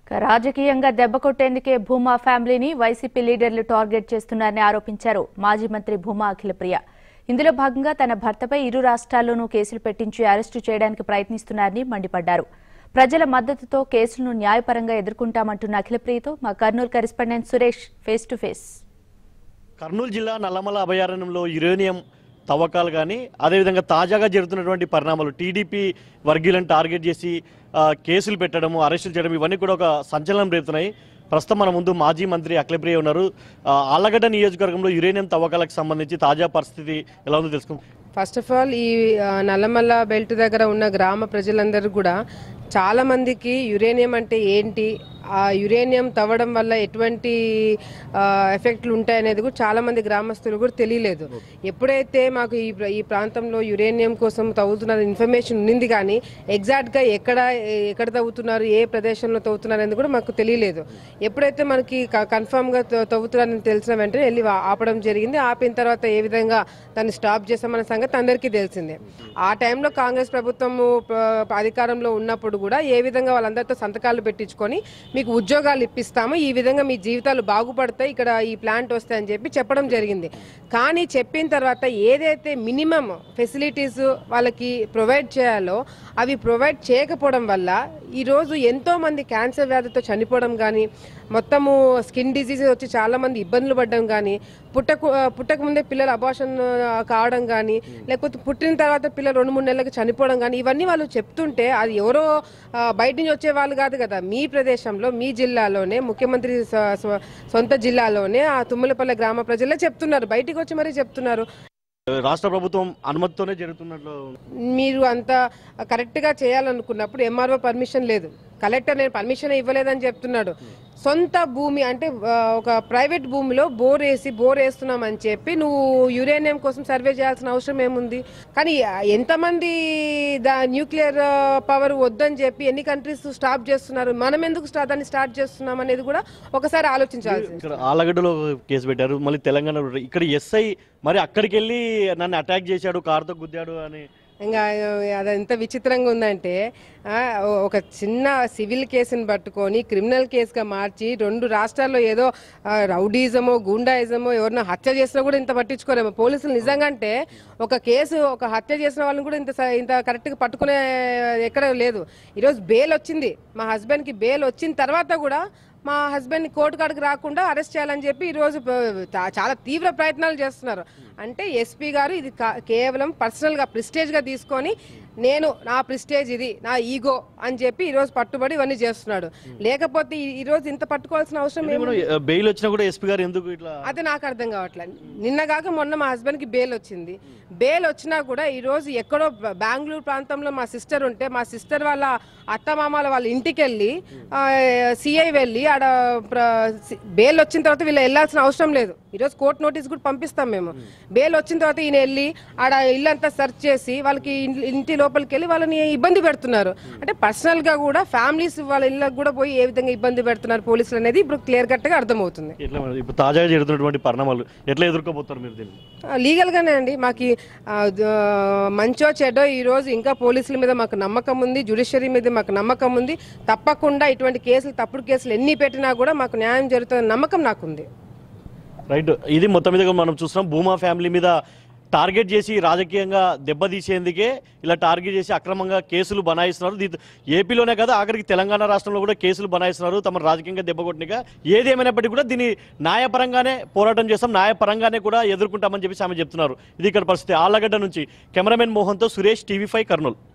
ఇక రాజకీయంగా దెబ్బ కొట్టేందుకే భూమా ఫ్యామిలీని వైసీపీ లీడర్లు టార్గెట్ చేస్తున్నారని ఆరోపించారు మాజీ మంత్రి భూమా అఖిలప్రియ ఇందులో భాగంగా తన భర్తపై ఇరు రాష్ట్రాల్లోనూ కేసులు పెట్టించి అరెస్టు చేయడానికి ప్రయత్నిస్తున్నారని మండిపడ్డారు ప్రజల మద్దతుతో కేసులను న్యాయపరంగా ఎదుర్కొంటామంటున్న అఖిలప్రియతో మా Kurnool correspondent Suresh face to face Kurnool జిల్లా నల్లమల అభయారణ్యంలో యురేనియం తవ్వకాలు కానీ అదేవిధంగా తాజాగా జరుగుతున్నటువంటి పరిణామాలు టీడీపీ వర్గీయులను టార్గెట్ చేసి ఆ, కేసులు పెట్టడము అరెస్టులు చేయడం ఇవన్నీ కూడా ఒక సంచలనం రేపుతున్నాయి ప్రస్తుతం మన ముందు మాజీ మంత్రి అఖిలప్రియ ఉన్నారు ఆ, ఆళ్లగడ్డ నియోజకవర్గంలో యురేనియం తవ్వకాలకు సంబంధించి తాజా పరిస్థితి ఎలా ఉందో తెలుసుకుందాం ఫస్ట్ ఆఫ్ ఆల్ ఈ ఆ, నల్లమల్ల బెల్ట్ దగ్గర ఉన్న గ్రామ ప్రజలందరూ కూడా చాలా మందికి యురేనియం అంటే ఏంటి ఆ యురేనియం తవ్వడం వల్ల ఎటువంటి ఆ, ఎఫెక్ట్లు ఉంటాయనేది కూడా చాలా మంది గ్రామస్తులు కూడా తెలియలేదు ఎప్పుడైతే మాకు ఈ ప్ర- ఈ ప్రాంతంలో యురేనియం కోసం తవ్వుతున్న ఇన్ఫర్మేషన్ ఉన్నింది కానీ ఎగ్జాక్ట్గా ఎక్కడ ఏ- ఎక్కడ తవ్వుతున్నారు ఏ ప్రదేశంలో తవ్వుతున్నారు అనేది కూడా మాకు తెలియలేదు ఎప్పుడైతే మనకి కన్ఫర్మ్గా తవ్వుతున్నారని తెలిసిన వెంటనే వెళ్ళి ఆ- ఆపడం జరిగింది ఆపిన తర్వాత ఏ విధంగా దాన్ని స్టాప్ చేస్తామన్న సంగతి అందరికీ తెలిసిందే ఆ టైంలో కాంగ్రెస్ ప్రభుత్వము ప్ర- అధికారంలో ఉన్నప్పుడు కూడా ఏ విధంగా వాళ్ళందరితో సంతకాలు పెట్టించుకొని మీకు ఉద్యోగాలు ఇప్పిస్తాము ఈ విధంగా మీ జీవితాలు బాగుపడతాయి ఇక్కడ ఈ ప్లాంట్ వస్తాయి అని చెప్పి చెప్పడం జరిగింది కానీ చెప్పిన తర్వాత ఏదైతే మినిమం ఫెసిలిటీస్ వాళ్ళకి ప్రొవైడ్ చేయాలో అవి ప్రొవైడ్ చేయకపోవడం వల్ల ఈరోజు ఎంతో మంది క్యాన్సర్ వ్యాధితో చనిపోవడం కానీ మొత్తము స్కిన్ డిసీజ్ వచ్చి చాలా మంది ఇబ్బందులు పడడం కానీ పుట్టకు పుట్టక ముందే పిల్లలు అబార్షన్ కావడం కానీ లేకపోతే పుట్టిన తర్వాత పిల్లలు రెండు మూడు నెలలకు చనిపోవడం కానీ ఇవన్నీ వాళ్ళు చెప్తుంటే అది ఎవరో ఆ, బయట నుంచి వచ్చే వాళ్ళు కాదు కదా మీ ప్రదేశంలో మీ జిల్లాలోనే ముఖ్యమంత్రి స- స- సొంత జిల్లాలోనే ఆ తుమ్మలపల్లె గ్రామ ప్రజలే చెప్తున్నారు బయటికి వచ్చి మరీ చెప్తున్నారు రాష్ట్ర ప్రభుత్వం అనుమతితోనే జరుగుతున్నట్లు మీరు అంత కరెక్ట్గా చేయాలనుకున్నప్పుడు ఎంఆర్ఓ పర్మిషన్ లేదు కలెక్టర్ నేను పర్మిషన్ ఇవ్వలేదని చెప్తున్నాడు సొంత భూమి అంటే ఆ, ఒక ప్రైవేట్ భూమిలో బోర్ వేసి బోర్ వేస్తున్నామని చెప్పి నువ్వు యురేనియం కోసం సర్వే చేయాల్సిన అవసరం ఏముంది కానీ ఆ, ఎంతమంది దా న్యూక్లియర్ పవర్ వద్దని చెప్పి ఎన్ని కంట్రీస్ స్టాప్ చేస్తున్నారు మనం ఎందుకు స్టా- దాన్ని స్టార్ట్ చేస్తున్నాం అనేది కూడా ఒకసారి ఆలోచించాల్సింది ఇక్కడ ఆలగడ్డలో కేసు పెట్టారు మళ్ళీ తెలంగాణలో ఇక్కడ ఎస్ఐ మరి అక్కడికి వెళ్ళి నన్ను అటాక్ చేశాడు కారుతో గుద్దాడు అని ఇంకా అది ఎంత విచిత్రంగా ఉందంటే ఆ, ఒక చిన్న సివిల్ కేసుని పట్టుకొని క్రిమినల్ కేసుగా మార్చి రెండు రాష్ట్రాల్లో ఏదో ఆ, రౌడీజమో గూండాయిజమో ఎవరినో హత్య చేసినా కూడా ఇంత పట్టించుకోరేమో పోలీసులు నిజంగా అంటే ఒక కేసు ఒక హత్య చేసిన వాళ్ళని కూడా ఇంత స- ఇంత కరెక్ట్గా పట్టుకునే ఎక్కడ లేదు ఈరోజు బెయిల్ వచ్చింది మా హస్బెండ్కి బెయిల్ వచ్చిన తర్వాత కూడా మా హస్బెండ్ని కోర్టు కాడికి రాకుండా అరెస్ట్ చేయాలని చెప్పి ఈరోజు ప- చా- చాలా తీవ్ర ప్రయత్నాలు చేస్తున్నారు అంటే ఎస్పీ గారు ఇది కా- కేవలం పర్సనల్గా ప్రిస్టేజ్గా తీసుకొని నేను నా ప్రిస్టేజ్ ఇది నా ఈగో అని చెప్పి ఈరోజు పట్టుబడి ఇవన్నీ చేస్తున్నాడు లేకపోతే ఈ- ఈరోజు ఇంత పట్టుకోవాల్సిన అవసరం ఏమి మనం బెయిల్ వచ్చినా కూడా ఎస్పీ గారు ఎందుకు ఇట్లా అది నాకు అర్థం కావట్లేదు నిన్న కాక మొన్న మా హస్బెండ్కి బెయిల్ వచ్చింది బెయిల్ వచ్చినా కూడా ఈరోజు ఎక్కడో బ- బెంగళూరు ప్రాంతంలో మా సిస్టర్ ఉంటే మా సిస్టర్ వాళ్ళ అత్తమామల వాళ్ళ ఇంటికి వెళ్ళి సిఐ వెళ్ళి ఆడ బెయిల్ వచ్చిన తర్వాత వీళ్ళు వెళ్ళాల్సిన అవసరం లేదు ఈరోజు కోర్టు నోటీస్ కూడా పంపిస్తాం మేము బెయిల్ వచ్చిన తర్వాత ఈయన వెళ్ళి ఆడ ఇల్లంతా సెర్చ్ చేసి వాళ్ళకి ఇన్- ఇంటి లోపలికి వెళ్ళి వాళ్ళని ఇబ్బంది పెడుతున్నారు అంటే పర్సనల్ గా కూడా ఫ్యామిలీస్ వాళ్ళ ఇళ్ళకి కూడా పోయి ఏ విధంగా ఇబ్బంది పెడుతున్నారు పోలీసులు అనేది ఇప్పుడు క్లియర్ కట్ గా అర్థమవుతుంది ఎట్లా మరి ఇప్పుడు తాజాగా జరుగుతున్నటువంటి పరిణామాలు ఎట్లా ఎదుర్కోబోతారు మీరు దీన్ని లీగల్ గానే అండి మాకు ఈ, ఆ, ద- మంచో చెడో ఈ రోజు ఇంకా పోలీసుల మీద మాకు నమ్మకం ఉంది జ్యుడిషియరీ మీద మాకు నమ్మకం ఉంది తప్పకుండా ఇటువంటి కేసులు తప్పుడు కేసులు ఎన్ని పెట్టినా కూడా మాకు న్యాయం జరుగుతుంది నమ్మకం నాకుంది రైట్ ఇది మొత్తం మీద మనం చూస్తున్నాం భూమా ఫ్యామిలీ మీద టార్గెట్ చేసి రాజకీయంగా దెబ్బతీసేందుకే ఇలా టార్గెట్ చేసి అక్రమంగా కేసులు బనాయిస్తున్నారు దీంతో ఏపీలోనే కదా ఆఖరికి తెలంగాణ రాష్ట్రంలో కూడా కేసులు బనాయిస్తున్నారు తమ రాజకీయంగా దెబ్బకొట్టినగా ఏదేమైనప్పటికీ కూడా దీన్ని న్యాయపరంగానే పోరాటం చేస్తాం న్యాయపరంగానే కూడా ఎదుర్కొంటామని చెప్పి ఆమె చెప్తున్నారు ఇది ఇక్కడ పరిస్థితి ఆళ్లగడ్డ నుంచి కెమెరామెన్ మోహన్తో సురేష్ టీవీ ఫైవ్ కర్నూలు